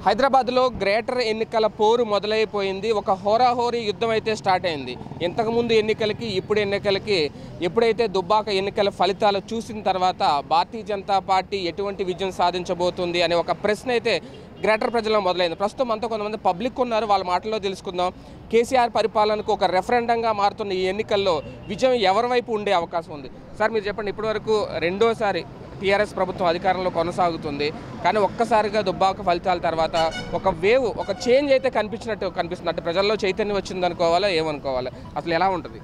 హైదరాబాద్లో గ్రేటర్ ఎన్నికల పోరు మొదలైపోయింది ఒక హోరాహోరీ యుద్ధం అయితే స్టార్ట్ అయింది ఇంతకుముందు ఎన్నికలకి ఇప్పుడు ఎన్నికలకి ఎప్పుడైతే దుబ్బాక ఎన్నికల ఫలితాలు చూసిన తర్వాత భారతీయ జనతా పార్టీ ఎటువంటి విజయం సాధించబోతుంది అనే ఒక ప్రశ్న అయితే గ్రేటర్ ప్రజల్లో మొదలైంది ప్రస్తుతం అంతా కొంతమంది పబ్లిక్ ఉన్నారు వాళ్ళ మాటల్లో తెలుసుకుందాం కేసీఆర్ పరిపాలనకు ఒక రెఫరెండంగా మారుతున్న ఈ ఎన్నికల్లో విజయం ఎవరి వైపు ఉండే అవకాశం ఉంది సార్ మీరు చెప్పండి ఇప్పటివరకు రెండోసారి టీఆర్ఎస్ ప్రభుత్వం అధికారంలో కొనసాగుతుంది కానీ ఒక్కసారిగా దుబ్బాక ఫలితాల తర్వాత ఒక వేవ్ ఒక చేంజ్ అయితే కనిపించినట్టు కనిపిస్తుంది అంటే ప్రజల్లో చైతన్యం వచ్చింది అనుకోవాలా ఏమనుకోవాలి అసలు ఎలా ఉంటుంది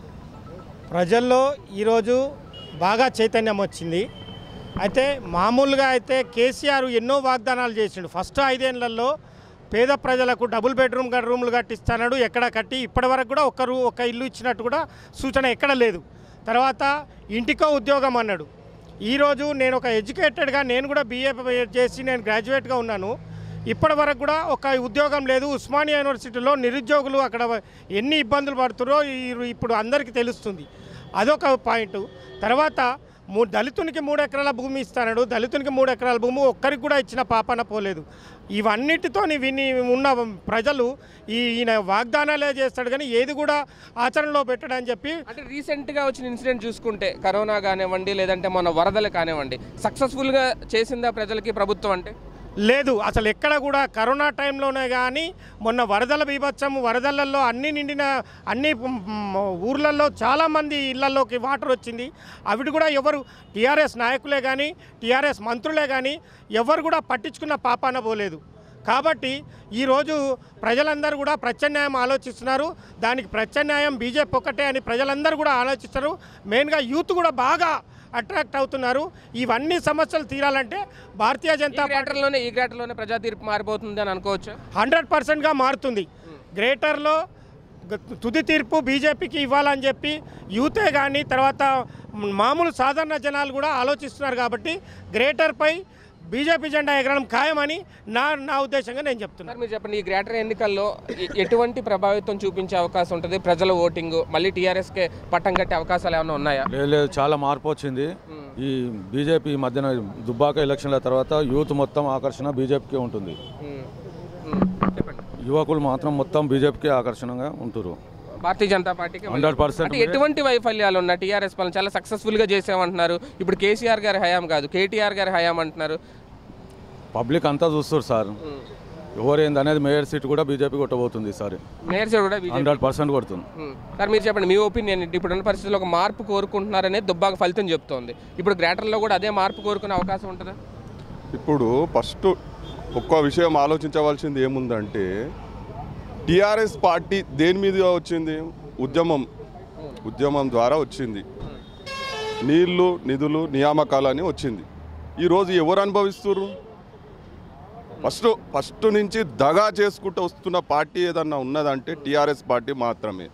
ప్రజల్లో ఈరోజు బాగా చైతన్యం వచ్చింది అయితే మామూలుగా అయితే కేసీఆర్ ఎన్నో వాగ్దానాలు చేసిండు ఫస్ట్ ఐదేళ్లలో పేద ప్రజలకు డబుల్ బెడ్రూమ్ గ- రూములు కట్టిస్తాడు ఎక్కడ కట్టి ఇప్పటివరకు కూడా ఒక్క రూ ఒక్క ఇల్లు ఇచ్చినట్టు కూడా సూచన ఎక్కడ లేదు తర్వాత ఇంటికో ఉద్యోగం అన్నాడు ఈరోజు నేను ఒక ఎడ్యుకేటెడ్గా నేను కూడా బీఏ చేసి నేను గ్రాడ్యుయేట్గా ఉన్నాను ఇప్పటి వరకు కూడా ఒక ఉద్యోగం లేదు ఉస్మానియా యూనివర్సిటీలో నిరుద్యోగులు అక్కడ ఎన్ని ఇబ్బందులు పడుతున్నారో ఈ- ఇప్పుడు అందరికీ తెలుస్తుంది అదొక పాయింట్ తర్వాత మూ దళితునికి మూడు ఎకరాల భూమి ఇస్తాడు దళితునికి మూడు ఎకరాల భూమి ఒక్కరికి కూడా ఇచ్చిన పాపన పోలేదు ఇవన్నిటితో విని ఉన్న ప్రజలు ఈ ఈయన వాగ్దానాలే చేస్తాడు కానీ ఏది కూడా ఆచరణలో పెట్టడని చెప్పి అంటే రీసెంట్గా వచ్చిన ఇన్సిడెంట్ చూసుకుంటే కరోనా కానివ్వండి లేదంటే మన వరదలు కానివ్వండి సక్సెస్ఫుల్గా చేసిందా ప్రజలకి ప్రభుత్వం అంటే లేదు అసలు ఎక్కడ కూడా కరోనా టైంలోనే కానీ మొన్న వరదల బీభత్సం వరదలలో అన్ని నిండిన అన్ని మ్, మ్, ఊర్లలో చాలామంది ఇళ్లలోకి వాటర్ వచ్చింది అవిటి కూడా ఎవరు టీఆర్ఎస్ నాయకులే కానీ టీఆర్ఎస్ మంత్రులే కానీ ఎవరు కూడా పట్టించుకున్న పాపాన పోలేదు కాబట్టి ఈరోజు ప్రజలందరూ కూడా ప్రత్యామ్నాయం ఆలోచిస్తున్నారు దానికి ప్రత్యామ్నాయం బీజేపీ ఒక్కటే అని ప్రజలందరూ కూడా ఆలోచిస్తారు మెయిన్గా యూత్ కూడా బాగా అట్రాక్ట్ అవుతున్నారు ఇవన్నీ సమస్యలు తీరాలంటే భారతీయ ఈ జనతా పార్టీ గ్రేటర్లోనే ఈ గ్రేటర్లోనే ప్రజా తీర్పు మారిపోతుంది అని అనుకోవచ్చు హండ్రెడ్ పర్సెంట్గా మారుతుంది గ్రేటర్లో గ- తుది తీర్పు బీజేపీకి ఇవ్వాలని చెప్పి యూతే కానీ తర్వాత మామూలు సాధారణ జనాలు కూడా ఆలోచిస్తున్నారు కాబట్టి గ్రేటర్పై బీజేపీ జెండా ఎగరడం ఖాయమని నా నా ఉద్దేశంగా నేను చెప్తున్నాను సార్ మీరు చెప్పండి ఈ గ్రేటర్ ఎన్నికల్లో ఎ- ఎటువంటి ప్రభావితం చూపించే అవకాశం ఉంటుంది ప్రజల ఓటింగ్ మళ్ళీ టీఆర్ఎస్కే పట్టం కట్టే అవకాశాలు ఏమైనా ఉన్నాయా లేదు లేదు చాలా మార్పు వచ్చింది ఈ బీజేపీ ఈ మధ్యన దుబ్బాక ఎలక్షన్ల తర్వాత యూత్ మొత్తం ఆకర్షణ బీజేపీకే ఉంటుంది ఉమ్, ఉమ్, చెప్పండి యువకులు మాత్రం మొత్తం బీజేపీకే ఆకర్షణగా ఉంటారు భారతీయ జనతా పార్టీకి హండ్రెడ్ పర్సెంట్ అంటే ఎటువంటి వైఫల్యాలు ఉన్నాయి టీఆర్ఎస్ పాలన చాలా సక్సెస్ఫుల్ గా చేసామంటున్నారు ఇప్పుడు కేసీఆర్ గారి హయాం కాదు కేటీఆర్ గారి హయాం అంటున్నారు పబ్లిక్ అంతా చూస్తారు సార్ ఎవరేంది అనేది మేయర్ సీట్ కూడా బీజేపీ కొట్టబోతుంది ఈసారి మేయర్ సైడ్ కూడా బీజేపీ హండ్రెడ్ పర్సెంట్ కొడుతుంది ఉమ్. సార్ మీరు చెప్పండి మీ ఒపీనియన్ ఏంటి ఇప్పుడున్న పరిస్థితుల్లో ఒక మార్పు కోరుకుంటున్నారనేది దుబ్బాక ఫలితం చెప్తోంది ఇప్పుడు గ్రేటర్లో కూడా అదే మార్పు కోరుకునే అవకాశం ఉంటుందా ఇప్పుడు ఫస్ట్ ఒక్క విషయం ఆలోచించవలసింది ఏముందంటే టీఆర్ఎస్ పార్టీ దేని మీద వచ్చింది ఉద్యమం ఉద్యమం ద్వారా వచ్చింది నీళ్లు నిధులు నియామకాలని వచ్చింది ఈరోజు ఎవరు అనుభవిస్తున్నారు ఫస్ట్ ఫస్ట్ నుంచి దగా చేసుకుంటూ వస్తున్న పార్టీ ఏదన్నా ఉన్నదంటే టీఆర్ఎస్ పార్టీ మాత్రమే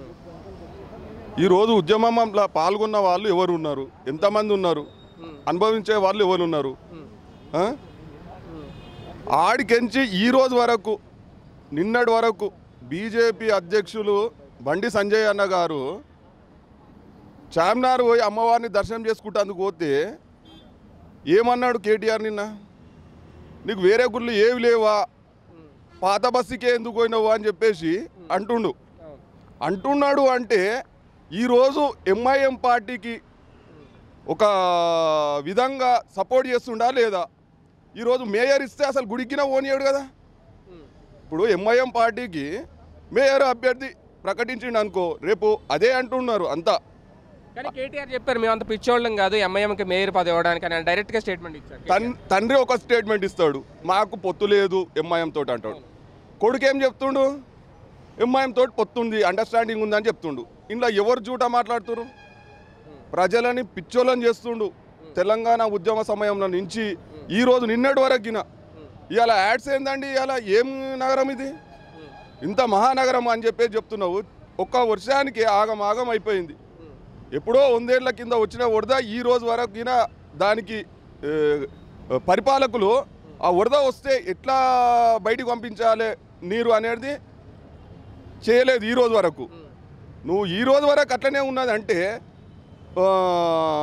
ఈరోజు ఉద్యమంలో పాల్గొన్న వాళ్ళు ఎవరు ఉన్నారు ఎంతమంది ఉన్నారు అనుభవించే వాళ్ళు ఎవరు ఉన్నారు ఆ? ఆడికెంచి ఈ రోజు వరకు నిన్నటి వరకు బీజేపీ అధ్యక్షులు బండి సంజయ్ అన్న గారు చార్మినార్ పోయి అమ్మవారిని దర్శనం చేసుకుంటేందుకు పోతే ఏమన్నాడు కేటీఆర్ నిన్న నీకు వేరే గుళ్ళు ఏవి లేవా పాత బస్సుకే ఎందుకు పోయినావు అని చెప్పేసి అంటుండు అంటున్నాడు అంటే ఈరోజు ఎంఐఎం పార్టీకి ఒక విధంగా సపోర్ట్ చేస్తుండా లేదా ఈరోజు మేయర్ ఇస్తే అసలు గుడికిన ఓనియాడు కదా ఇప్పుడు ఎంఐఎం పార్టీకి మేయర్ అభ్యర్థి ప్రకటించిండు అనుకో రేపు అదే అంటున్నారు అంతా కానీ కేటీఆర్ చెప్పారు మేము అంత పిచ్చోళ్ళం కాదు ఎంఐఎంకి మేయర్ పదవి ఇవ్వడానికి అని డైరెక్ట్గా స్టేట్మెంట్ ఇచ్చారు తన్ తండ్రి ఒక స్టేట్మెంట్ ఇస్తాడు మాకు పొత్తు లేదు ఎంఐఎం తోటి అంటాడు కొడుకు ఏం చెప్తుండు ఎంఐఎం తోటి పొత్తుంది అండర్స్టాండింగ్ ఉందని చెప్తుండు ఇంట్లో ఎవరు జూట మాట్లాడుతున్నారు ప్రజలని పిచ్చోళ్ళని చేస్తుండు తెలంగాణ ఉద్యమ సమయంలో నుంచి ఈ రోజు నిన్నటి వరకున ఇవాళ యాడ్స్ ఏందండి ఇవాళ ఏం నగరం ఇది ఇంత మహానగరం అని చెప్పేసి చెప్తున్నావు ఒక్క వర్షానికి ఆగం ఆగం అయిపోయింది ఎప్పుడో వందేళ్ల కింద వచ్చిన వరద ఈ రోజు వరకు దానికి ఏ, పరిపాలకులు ఆ వరద వస్తే ఎట్లా బయటికి పంపించాలి నీరు అనేది చేయలేదు ఈ రోజు వరకు నువ్వు ఈ రోజు వరకు అట్లనే ఉన్నది అంటే ఆ,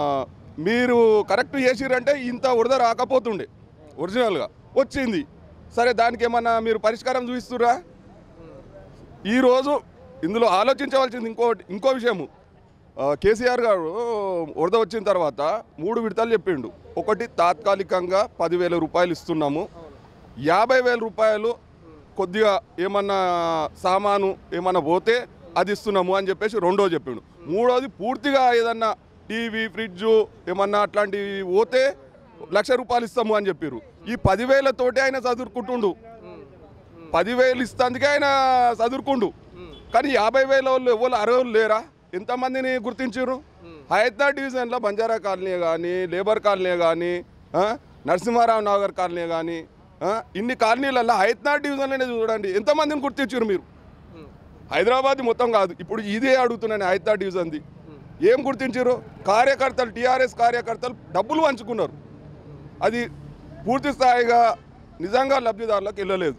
మీరు కరెక్ట్ చేసిరంటే ఇంత వరద రాకపోతుండే ఒరిజినల్గా వచ్చింది సరే దానికి ఏమన్నా మీరు పరిష్కారం చూపిస్తురా ఈరోజు ఇందులో ఆలోచించవలసింది ఇంకోటి ఇంకో విషయము ఆ, కేసీఆర్ గారు వరద వచ్చిన తర్వాత మూడు విడతలు చెప్పిండు ఒకటి తాత్కాలికంగా పదివేల రూపాయలు ఇస్తున్నాము యాభై వేల రూపాయలు కొద్దిగా ఏమన్నా సామాను ఏమన్నా పోతే అది ఇస్తున్నాము అని చెప్పేసి రెండో చెప్పిండు మూడోది పూర్తిగా ఏదన్నా టీవీ ఫ్రిడ్జ్ ఏమన్నా అట్లాంటివి పోతే లక్ష రూపాయలు ఇస్తాము అని చెప్పారు ఈ పదివేలతోటి ఆయన చదువుకుంటుండు పదివేలు ఇస్తందుకే ఆయన చదువుకుండు కానీ యాభై వేల వాళ్ళు ఎవరు అర్హులు లేరా ఎంతమందిని గుర్తించారు హైదరాబాద్ డివిజన్లో బంజారా కాలనీ కానీ లేబర్ కాలనీ కానీ నరసింహారావు నగర్ కాలనీ కానీ ఇన్ని కాలనీలలో హైదరాబాద్ డివిజన్లోనే చూడండి ఎంతమందిని గుర్తించారు మీరు హైదరాబాద్ మొత్తం కాదు ఇప్పుడు ఇదే అడుగుతున్నాను హైదరాబాద్ డివిజన్ది ఏం గుర్తించారు కార్యకర్తలు టీఆర్ఎస్ కార్యకర్తలు డబ్బులు పంచుకున్నారు అది పూర్తి స్థాయిగా నిజంగా లబ్ధిదారులకు వెళ్ళలేదు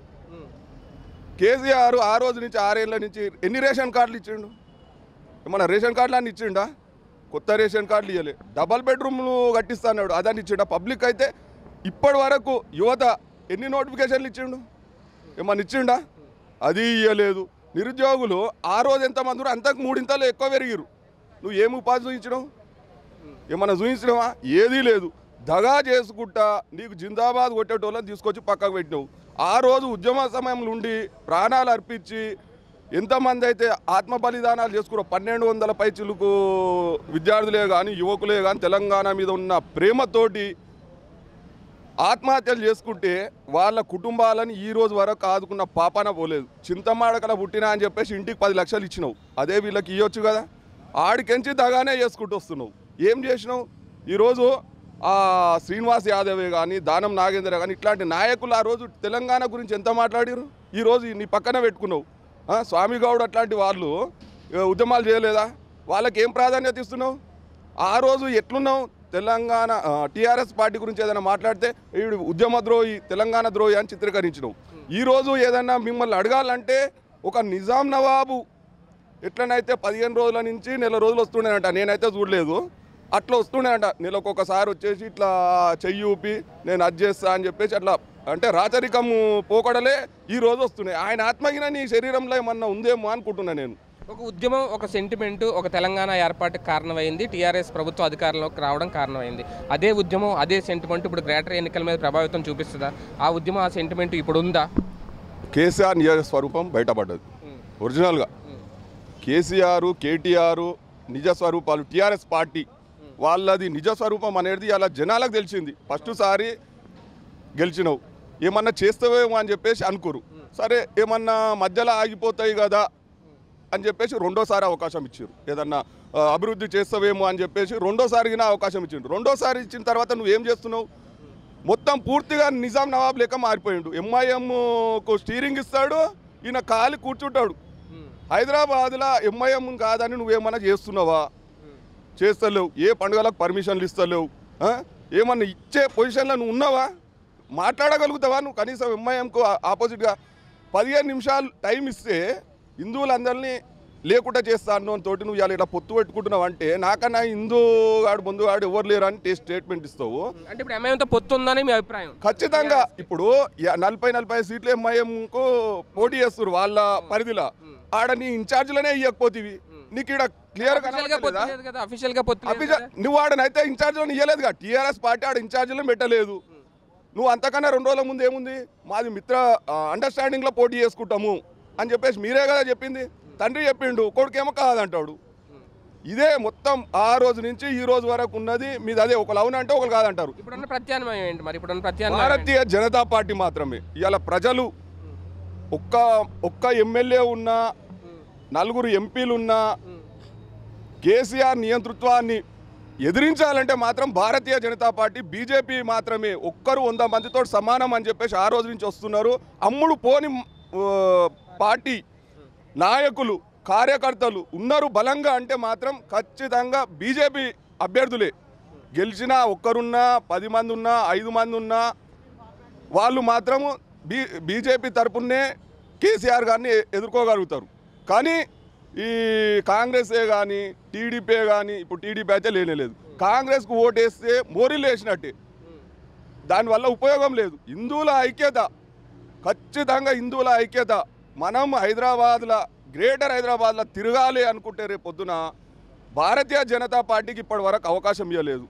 కేసీఆర్ ఆ రోజు నుంచి ఆరేళ్ళ నుంచి ఎన్ని రేషన్ కార్డులు ఇచ్చిండు ఏమన్నా రేషన్ కార్డులు అని ఇచ్చిండా కొత్త రేషన్ కార్డులు ఇవ్వలే డబల్ బెడ్రూమ్లు కట్టిస్తాడు అదని ఇచ్చిండా పబ్లిక్ అయితే ఇప్పటి వరకు యువత ఎన్ని నోటిఫికేషన్లు ఇచ్చిండు ఏమన్నా ఇచ్చిండా అది ఇవ్వలేదు నిరుద్యోగులు ఆ రోజు ఎంతమంది ఉన్నారు, అంతకు మూడింతలు ఎక్కువ పెరిగిరు నువ్వు ఏం ఉపాధి చూపించినావు ఏమన్నా చూపించినావా ఏదీ లేదు దగా చేసుకుంటా నీకు జిందాబాద్ కొట్టేటోళ్ళని తీసుకొచ్చి పక్కకు పెట్టినావు ఆ రోజు ఉద్యమ సమయంలో ఉండి ప్రాణాలు అర్పించి ఎంతమంది అయితే ఆత్మ బలిదానాలు చేసుకున్నారో పన్నెండు వందల పైచులకు విద్యార్థులే కానీ యువకులే కానీ తెలంగాణ మీద ఉన్న ప్రేమతోటి ఆత్మహత్యలు చేసుకుంటే వాళ్ళ కుటుంబాలను ఈ రోజు వరకు ఆదుకున్న పాపాన పోలేదు చింతమాడకల పుట్టినా అని చెప్పేసి ఇంటికి పది లక్షలు ఇచ్చినావు అదే వీళ్ళకి ఇవ్వచ్చు కదా ఆడికెంచి దగానే చేసుకుంటూ వస్తున్నావు ఏం చేసినావు ఈరోజు ఆ శ్రీనివాస్ యాదవే కానీ దానం నాగేంద్ర కానీ ఇట్లాంటి నాయకులు ఆ రోజు తెలంగాణ గురించి ఎంత మాట్లాడారు ఈరోజు నీ పక్కన పెట్టుకున్నావు ఆ, స్వామి గౌడ్ అట్లాంటి వాళ్ళు ఏ, ఉద్యమాలు చేయలేదా వాళ్ళకి ఏం ప్రాధాన్యత ఇస్తున్నావు ఆ రోజు ఎట్లున్నావు తెలంగాణ టీఆర్ఎస్ పార్టీ గురించి ఏదైనా మాట్లాడితే ఈడు ఉద్యమ ద్రోహి తెలంగాణ ద్రోహి అని చిత్రీకరించినావు ఈరోజు ఏదైనా మిమ్మల్ని అడగాలంటే ఒక నిజాం నవాబు ఎట్లనైతే పదిహేను రోజుల నుంచి నెల రోజులు వస్తుండేనంట నేనైతే చూడలేదు అట్లా వస్తుండేనంట నెలకు ఒకసారి వచ్చేసి ఇట్లా చెయ్యి ఊపి నేను అది చేస్తా అని చెప్పేసి అట్లా అంటే రాచరికం పోకడలే ఈ రోజు వస్తున్నాయి ఆయన ఆత్మగిన నీ శరీరంలో ఏమన్నా ఉందేమో అనుకుంటున్నా నేను ఒక ఉద్యమం ఒక సెంటిమెంట్ ఒక తెలంగాణ ఏర్పాటుకు కారణమైంది టీఆర్ఎస్ ప్రభుత్వ అధికారంలోకి రావడం కారణమైంది అదే ఉద్యమం అదే సెంటిమెంట్ ఇప్పుడు గ్రేటర్ ఎన్నికల మీద ప్రభావితం చూపిస్తుందా ఆ ఉద్యమం ఆ సెంటిమెంట్ ఇప్పుడు ఉందా కేసీఆర్ నిజ స్వరూపం బయటపడ్డది ఒరిజినల్గా కేసీఆర్ కేటీఆర్ నిజ స్వరూపాలు టీఆర్ఎస్ పార్టీ వాళ్ళది నిజ స్వరూపం అనేది అలా జనాలకు తెలిసింది ఫస్ట్ సారి గెలిచినావు ఏమన్నా చేస్తావేమో అని చెప్పేసి అనుకోరు సరే ఏమన్నా మధ్యలో ఆగిపోతాయి కదా అని చెప్పేసి రెండోసారి అవకాశం ఇచ్చారు ఏదన్నా ఆ, అభివృద్ధి చేస్తావేమో అని చెప్పేసి రెండోసారిగా అవకాశం ఇచ్చిండు రెండోసారి ఇచ్చిన తర్వాత నువ్వు ఏం చేస్తున్నావు మొత్తం పూర్తిగా నిజాం నవాబ్ లెక్క మారిపోయిండు ఎంఐఎంకు స్టీరింగ్ ఇస్తాడు ఈయన కాలి కూర్చుంటాడు హైదరాబాద్లో ఎంఐఎం కాదని నువ్వేమన్నా చేస్తున్నావా చేస్తలేవు ఏ పండుగలకు పర్మిషన్లు ఇస్తలేవు ఆ? ఏమన్నా ఇచ్చే పొజిషన్లో నువ్వు ఉన్నావా మాట్లాడగలుగుతావా నువ్వు కనీసం ఎంఐఎంకు ఆపోజిట్గా పదిహేను నిమిషాలు టైం ఇస్తే హిందువులందరినీ లేకుండా చేస్తాను తోటి నువ్వు ఇలా పొత్తు పెట్టుకుంటున్నావు అంటే నాకన్నా హిందూ గాడు ముందు గాడు ఎవరు లేరు అని స్టేట్మెంట్ ఇస్తావు అంటే ఇప్పుడు ఎంఐఎంతో పొత్తు ఉందని మీ అభిప్రాయం ఖచ్చితంగా ఇప్పుడు య- నలభై నలభై సీట్లు ఎంఐఎంకు పోటీ చేస్తారు వాళ్ళ పరిధిలో ఆడ నీ ఇన్ఛార్జ్లనే ఇవ్వకపోతేవి నీకు ఇక్కడ క్లియర్ అఫీషియల్ గా పొత్తు లేదు కదా అఫీషియల్ గా పొత్తు లేదు అభిజ కదా? నువ్వు ఆడనైతే ఇన్ఛార్జ్లను ఇవ్వలేదుగా టీఆర్ఎస్ పార్టీ ఆడ ఇన్ఛార్జ్లను పెట్టలేదు నువ్వు అంతకన్నా రెండు రోజుల ముందు ఏముంది మాది మిత్ర అండర్స్టాండింగ్లో పోటీ చేసుకుంటాము అని చెప్పేసి మీరే కదా చెప్పింది తండ్రి చెప్పిండు కొడుకేమో కాదంటాడు ఇదే మొత్తం ఆ రోజు నుంచి ఈ రోజు వరకు ఉన్నది మీది అదే ఒకరు అవునంటే ఒకరు కాదంటారు ఇప్పుడున్న ప్రత్యామ్నాయం ఏంటి మరి ఇప్పుడున్న ప్రత్యామ్నాయం ఏంటి? భారతీయ జనతా పార్టీ మాత్రమే ఇవాళ ప్రజలు ఒక్క ఒక్క ఎమ్మెల్యే ఉన్నా నలుగురు ఎంపీలు ఉన్నా కేసీఆర్ నియంతృత్వాన్ని ఎదిరించాలంటే మాత్రం భారతీయ జనతా పార్టీ బీజేపీ మాత్రమే ఒక్కరు వంద మందితో సమానం అని చెప్పేసి ఆ రోజు నుంచి వస్తున్నారు అమ్ముడు పోని ఆ, పార్టీ నాయకులు కార్యకర్తలు ఉన్నారు బలంగా అంటే మాత్రం ఖచ్చితంగా బీజేపీ అభ్యర్థులే గెలిచినా ఒక్కరున్నా పది మంది ఉన్నా ఐదు మంది ఉన్నా వాళ్ళు మాత్రము బీ బీజేపీ తరపునే కేసీఆర్ గారిని ఎదుర్కోగలుగుతారు కానీ ఈ కాంగ్రెసే కానీ టీడీపీ కానీ ఇప్పుడు టీడీపీ అయితే లేనేలేదు కాంగ్రెస్కు ఓటేస్తే మోరీలు వేసినట్టే దానివల్ల ఉపయోగం లేదు హిందువుల ఐక్యత ఖచ్చితంగా హిందువుల ఐక్యత మనం హైదరాబాద్లో గ్రేటర్ హైదరాబాద్లో తిరగాలి అనుకుంటే రేపు పొద్దున భారతీయ జనతా పార్టీకి ఇప్పటి వరకు అవకాశం ఇవ్వలేదు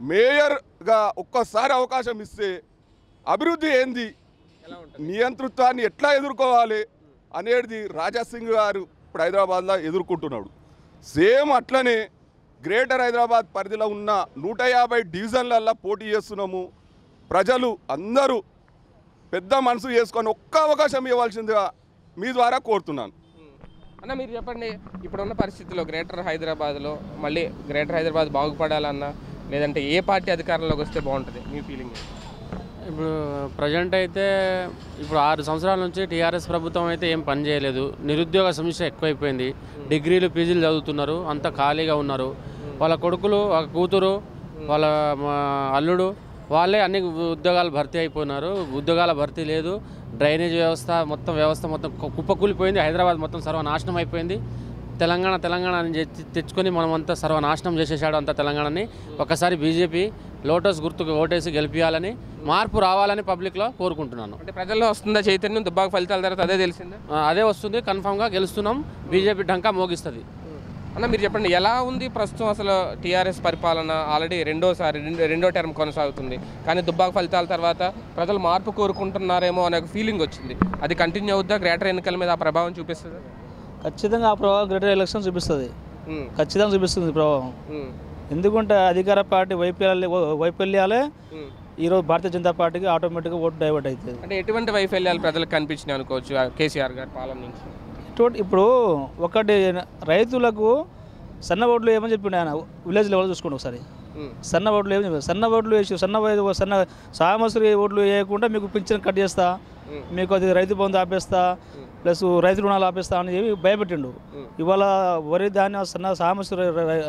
మేయర్గా ఒక్కసారి అవకాశం ఇస్తే అభివృద్ధి ఏంది నియంతృత్వాన్ని ఎట్లా ఎదుర్కోవాలి అనేది రాజా సింగ్ గారు ఇప్పుడు హైదరాబాద్లో ఎదుర్కొంటున్నాడు సేమ్ అట్లనే గ్రేటర్ హైదరాబాద్ పరిధిలో ఉన్న నూట యాభై డివిజన్లల్లో పోటీ చేస్తున్నాము ప్రజలు అందరూ పెద్ద మనసు చేసుకొని ఒక్క అవకాశం ఇవ్వాల్సిందిగా మీ ద్వారా కోరుతున్నాను అన్న మీరు చెప్పండి ఇప్పుడున్న పరిస్థితుల్లో గ్రేటర్ హైదరాబాద్లో మళ్ళీ గ్రేటర్ హైదరాబాద్ బాగుపడాలన్నా లేదంటే ఏ పార్టీ అధికారంలోకి వస్తే బాగుంటుంది మీ ఫీలింగ్ ఇప్పుడు ప్రజెంట్ అయితే ఇప్పుడు ఆరు సంవత్సరాల నుంచి టీఆర్ఎస్ ప్రభుత్వం అయితే ఏం పని చేయలేదు నిరుద్యోగ సమస్య ఎక్కువైపోయింది డిగ్రీలు పీజీలు చదువుతున్నారు అంత ఖాళీగా ఉన్నారు వాళ్ళ కొడుకులు వాళ్ళ కూతురు వాళ్ళ మా అల్లుడు వాళ్ళే అన్ని ఉద్యోగాలు భర్తీ అయిపోయినారు ఉద్యోగాల భర్తీ లేదు డ్రైనేజ్ వ్యవస్థ మొత్తం వ్యవస్థ మొత్తం కు- కుప్పకూలిపోయింది హైదరాబాద్ మొత్తం సర్వనాశనం అయిపోయింది తెలంగాణ తెలంగాణ అని తెచ్చి- తెచ్చుకొని మనం అంతా సర్వనాశనం చేసేసాడు అంతా తెలంగాణని ఒకసారి బీజేపీ లోటస్ గుర్తుకు ఓటేసి గెలిపించాలని మార్పు రావాలని పబ్లిక్లో కోరుకుంటున్నాను అంటే ప్రజల్లో వస్తుందా చైతన్యం దుబ్బాక ఫలితాల తర్వాత అదే తెలిసిందా ఆ, అదే వస్తుంది కన్ఫామ్గా గెలుస్తున్నాం బీజేపీ ఢంకా మోగిస్తుంది అన్న మీరు చెప్పండి ఎలా ఉంది ప్రస్తుతం అసలు టీఆర్ఎస్ పరిపాలన ఆల్రెడీ రెండోసారి రెండు- రెండో టర్మ్ కొనసాగుతుంది కానీ దుబ్బాక ఫలితాల తర్వాత ప్రజలు మార్పు కోరుకుంటున్నారేమో అనే ఒక ఫీలింగ్ వచ్చింది అది కంటిన్యూ అవుద్దా గ్రేటర్ ఎన్నికల మీద ఆ ప్రభావం చూపిస్తుంది ఖచ్చితంగా ఆ ప్రభావం గ్రేటర్ ఎలక్షన్ చూపిస్తుంది ఖచ్చితంగా చూపిస్తుంది ప్రభావం ఎందుకంటే అధికార పార్టీ వైఫల్యాలే వైఫల్యాలే ఈరోజు భారతీయ జనతా పార్టీకి ఆటోమేటిక్గా ఓటు డైవర్ట్ అవుతుంది అంటే ఎటువంటి వైఫల్యాలు ప్రజలకు కనిపించినాయి అనుకోవచ్చు ఆ కేసీఆర్ గారి పాలన నుంచి ఇటువంటి ఇప్పుడు ఒకటి రైతులకు సన్న ఓట్లు ఏమని చెప్పిండు ఆయన విలేజ్ లెవెల్ చూసుకోండి ఒకసారి ఉమ్. సన్న ఓట్లు ఏమని చెప్పారు సన్న ఓట్లు వేసి సన్న వై- సన్న సామసరి ఓట్లు వేయకుండా మీకు పింఛన్ కట్ చేస్తా మీకు అది రైతు బంధు ఆపేస్తా ప్లస్ రైతు రుణాలు ఆపేస్తా అని చెప్పి భయపెట్టిండు ఇవాళ వరి ధాన్యం సన్న సామసరి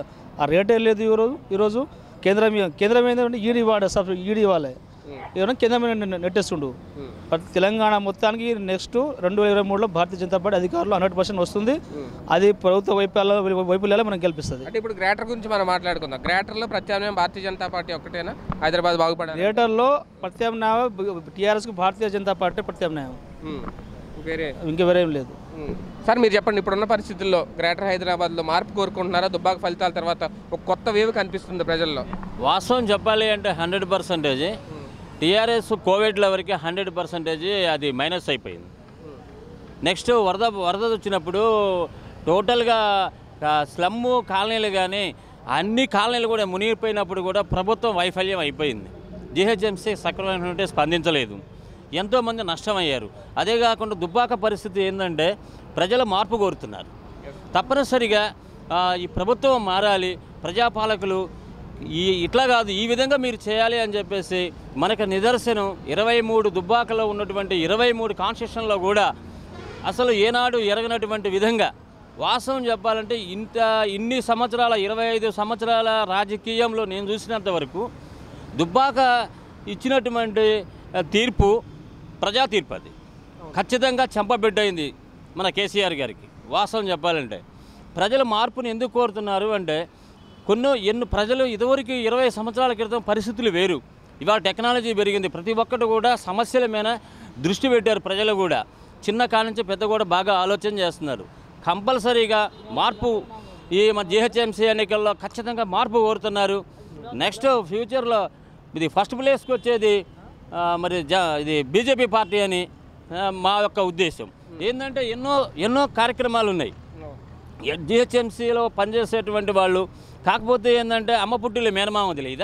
ఆ రేటే లేదు ఈరోజు ఈరోజు కేంద్రం కేంద్రం ఏంటంటే ఈడీ ఇవ్వాలి సబ్సిడీ ఈడీ ఇవ్వాలి ఏమన్నా కేంద్రం మీద నె- నెట్టేస్తుండు బట్ తెలంగాణ మొత్తానికి నెక్స్ట్ రెండు వేల ఇరవై మూడులో భారతీయ జనతా పార్టీ అధికారులు హండ్రెడ్ పర్సెంట్ వస్తుంది అది ప్రభుత్వ వైఫల్యాల వైఫల్యాలు మనం గెలిపిస్తుంది అంటే ఇప్పుడు గ్రేటర్ గురించి మనం మాట్లాడుకుందాం గ్రేటర్లో ప్రత్యామ్నాయం భారతీయ జనతా పార్టీ ఒకటేనా హైదరాబాద్ బాగుపడాలి థియేటర్లో ప్రత్యామ్నాయం టీఆర్ఎస్కి భారతీయ జనతా పార్టీ ప్రత్యామ్నాయం ఉమ్. వేరే ఇంకా వేరేం లేదు ఉమ్. సార్ మీరు చెప్పండి ఇప్పుడున్న పరిస్థితుల్లో గ్రేటర్ హైదరాబాద్లో మార్పు కోరుకుంటున్నారా దుబ్బాక ఫలితాల తర్వాత ఒక కొత్త వేవ్ కనిపిస్తుంది ప్రజల్లో వాస్తవం చెప్పాలి అంటే హండ్రెడ్ పర్సెంటేజ్ టీఆర్ఎస్ కోవిడ్ల వరకు హండ్రెడ్ పర్సెంటేజ్ అది మైనస్ అయిపోయింది నెక్స్ట్ వరద వరద వచ్చినప్పుడు టోటల్గా ఆ, స్లమ్ కాలనీలు కానీ అన్ని కాలనీలు కూడా మునిగిపోయినప్పుడు కూడా ప్రభుత్వం వైఫల్యం అయిపోయింది జిహెచ్ఎంసీ సక్రమంగా స్పందించలేదు ఎంతోమంది నష్టమయ్యారు అదే కాకుండా దుబ్బాక పరిస్థితి ఏంటంటే ప్రజలు మార్పు కోరుతున్నారు తప్పనిసరిగా ఆ, ఈ ప్రభుత్వం మారాలి ప్రజాపాలకులు ఈ ఇట్లా కాదు ఈ విధంగా మీరు చేయాలి అని చెప్పేసి మనకు నిదర్శనం ఇరవై మూడు దుబ్బాకలో ఉన్నటువంటి ఇరవై మూడు కాన్స్టిట్యూషన్లో కూడా అసలు ఏనాడు ఎరగనటువంటి విధంగా వాస్తవం చెప్పాలంటే ఇంత ఇన్ని సంవత్సరాల ఇరవై ఐదు సంవత్సరాల రాజకీయంలో నేను చూసినంత వరకు దుబ్బాక ఇచ్చినటువంటి ఆ, తీర్పు ప్రజా తీర్పు అది ఖచ్చితంగా చెంపబిడ్డైంది మన కేసీఆర్ గారికి వాస్తవం చెప్పాలంటే ప్రజలు మార్పుని ఎందుకు కోరుతున్నారు అంటే కొన్ని ఎన్ని ప్రజలు ఇదివరకు ఇరవై సంవత్సరాల క్రితం పరిస్థితులు వేరు ఇవాళ టెక్నాలజీ పెరిగింది ప్రతి ఒక్కటి కూడా సమస్యల మీద దృష్టి పెట్టారు ప్రజలు కూడా చిన్న కాడ నుంచి పెద్ద కూడా బాగా ఆలోచన చేస్తున్నారు కంపల్సరీగా మార్పు ఈ మన జిహెచ్ఎంసీ ఎన్నికల్లో ఖచ్చితంగా మార్పు కోరుతున్నారు నెక్స్ట్ ఫ్యూచర్లో ఇది ఫస్ట్ ప్లేస్కి వచ్చేది ఆ, మరి జ ఇది బీజేపీ పార్టీ అని ఆ, మా యొక్క ఉద్దేశం ఏంటంటే ఎన్నో ఎన్నో కార్యక్రమాలు ఉన్నాయి జిహెచ్ఎంసీలో పనిచేసేటువంటి వాళ్ళు కాకపోతే ఏంటంటే అమ్మ పుట్టిలో మేనమామ తెలియదా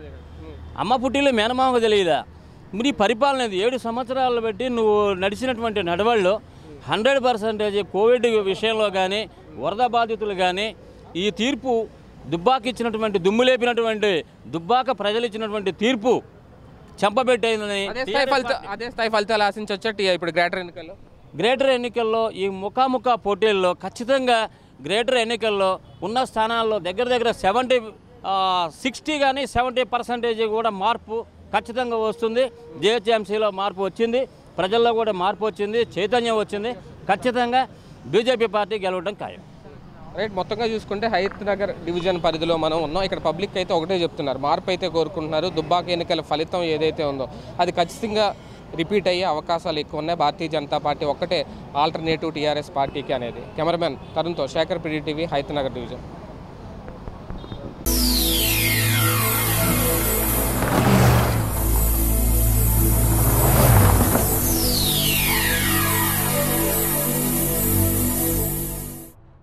అమ్మ పుట్టిలో మేనమామ తెలియదా మరి ఈ పరిపాలన ఇది ఏడు సంవత్సరాలు బట్టి నువ్వు నడిచినటువంటి నడవల్లో హండ్రెడ్ పర్సెంటేజ్ కోవిడ్ విషయంలో కానీ వరద బాధితులు కానీ ఈ తీర్పు దుబ్బాక ఇచ్చినటువంటి దుమ్ము లేపినటువంటి దుబ్బాక ప్రజలు ఇచ్చినటువంటి తీర్పు చెంపబెట్టేదని అదే స్థాయి ఫలిత అదే స్థాయి ఫలితాలు ఆశించవచ్చా టీ- ఇప్పుడు గ్రేటర్ ఎన్నికల్లో గ్రేటర్ ఎన్నికల్లో ఈ ముఖాముఖ పోటీల్లో ఖచ్చితంగా గ్రేటర్ ఎన్నికల్లో ఉన్న స్థానాల్లో దగ్గర దగ్గర సెవెంటీ సిక్స్టీ కానీ సెవెంటీ పర్సెంటేజ్ కూడా మార్పు ఖచ్చితంగా వస్తుంది జిహెచ్ఎంసీలో మార్పు వచ్చింది ప్రజల్లో కూడా మార్పు వచ్చింది చైతన్యం వచ్చింది ఖచ్చితంగా బీజేపీ పార్టీ గెలవడం ఖాయం రైట్ మొత్తంగా చూసుకుంటే హైత్ నగర్ డివిజన్ పరిధిలో మనం ఉన్నాం ఇక్కడ పబ్లిక్ అయితే ఒకటే చెప్తున్నారు మార్పు అయితే కోరుకుంటున్నారు దుబ్బాక ఎన్నికల ఫలితం ఏదైతే ఉందో అది ఖచ్చితంగా రిపీట్ అయ్యే అవకాశాలు ఎక్కువ ఉన్నాయి భారతీయ జనతా పార్టీ ఒక్కటే ఆల్టర్నేటివ్ టీఆర్ఎస్ పార్టీకి అనేది కెమెరామెన్ తరుణ్తో Shekhar PD TV Hayathnagar division